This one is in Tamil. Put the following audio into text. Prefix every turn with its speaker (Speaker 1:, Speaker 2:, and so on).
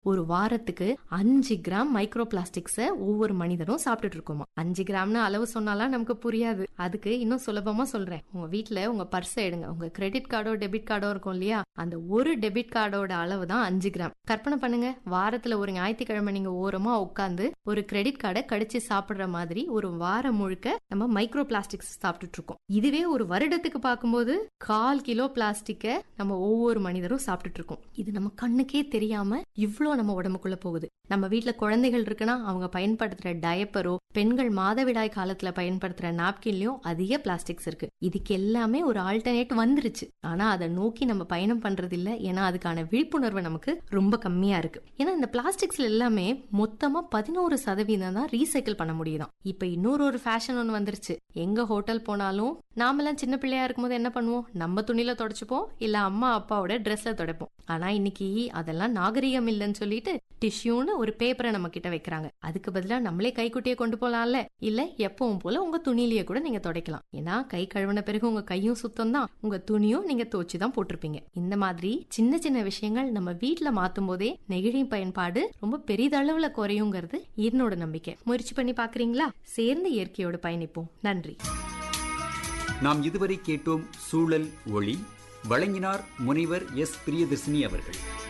Speaker 1: ஒரு வாரத்துக்கு அஞ்சு கிராம் மைக்ரோ பிளாஸ்டிக்ஸ ஒவ்வொரு மனிதரும் சாப்பிட்டுட்டு இருக்கோமா அஞ்சு கிராம்னு அளவு சொன்னாலாம் நமக்கு புரியாது அதுக்கு இன்னும் சுலபமா சொல்றேன் உங்க வீட்ல உங்க பர்ஸை எடுங்க உங்க கிரெடிட் கார்டோ டெபிட் கார்டோ இருக்கும் இல்லையா அந்த ஒரு டெபிட் கார்டோட அளவு தான் அஞ்சு கிராம் கற்பனை பண்ணுங்க வாரத்துல ஒரு ஞாயிற்றுக்கிழமை நீங்க ஓரமா உட்காந்து ஒரு கிரெடிட் கார்டை கடிச்சு சாப்பிடுற மாதிரி ஒரு வாரம் முழுக்க நம்ம மைக்ரோ பிளாஸ்டிக்ஸ் சாப்பிட்டுட்டு இருக்கோம் இதுவே ஒரு வருடத்துக்கு பார்க்கும்போது கால் கிலோ பிளாஸ்டிக்க நம்ம ஒவ்வொரு மனிதரும் சாப்பிட்டுட்டு இருக்கோம் இது நம்ம கண்ணுக்கே தெரியாம இவ்ளோ நம்ம உடம்புக்குள்ள போகுது நம்ம வீட்ல குழந்தைகள் இருக்குன்னா அவங்க பயன்படுத்துற டயப்பரோ பெண்கள் மாதவிடாய் காலத்துல பயன்படுத்துற நாப்கின்லயும் அதிக பிளாஸ்டிக்ஸ் இருக்கு இதுக்கு எல்லாமே ஒரு ஆல்டர்னேட் வந்துருச்சு ஆனா அதை நோக்கி நம்ம பயணம் பண்றது இல்ல ஏன்னா அதுக்கான விழிப்புணர்வு நமக்கு ரொம்ப கம்மியா இருக்கு ஏன்னா இந்த பிளாஸ்டிக்ஸ்ல எல்லாமே மொத்தமா பதினோரு சதவீதம் தான் ரீசைக்கிள் பண்ண முடியுதாம் இப்ப இன்னொரு ஒரு ஃபேஷன் ஒன்று வந்துருச்சு எங்க ஹோட்டல் போனாலும் நாமெல்லாம் சின்ன பிள்ளையா இருக்கும்போது என்ன பண்ணுவோம் நம்ம துணியில தொடச்சுப்போம் இல்ல அம்மா அப்பாவோட ட்ரெஸ்ல துடைப்போம் ஆனா இன்னைக்கு அதெல்லாம் நாகரிகம் இல்லைன்னு சொல்லிட்டு டிஷ்யூன்னு ஒரு பேப்பரை நம்ம கிட்ட வைக்கிறாங்க அதுக்கு பதிலா நம்மளே கைக்குட்டியை கொண்டு போலாம்ல இல்ல எப்பவும் போல உங்க துணியிலேயே கூட நீங்க துடைக்கலாம் ஏன்னா கை கழுவின பிறகு உங்க கையும் சுத்தம் தான் உங்க துணியும் நீங்க துவச்சு தான் போட்டிருப்பீங்க இந்த மாதிரி சின்ன சின்ன விஷயங்கள் நம்ம வீட்ல மாத்தும் போதே நெகிழி பயன்பாடு ரொம்ப பெரிதளவுல குறையுங்கிறது என்னோட நம்பிக்கை முயற்சி பண்ணி பாக்குறீங்களா சேர்ந்து இயற்கையோடு பயணிப்போம் நன்றி
Speaker 2: நாம் இதுவரை கேட்டோம் சூழல் ஒளி வழங்கினார் முனைவர் எஸ் பிரியதர்சினி அவர்கள்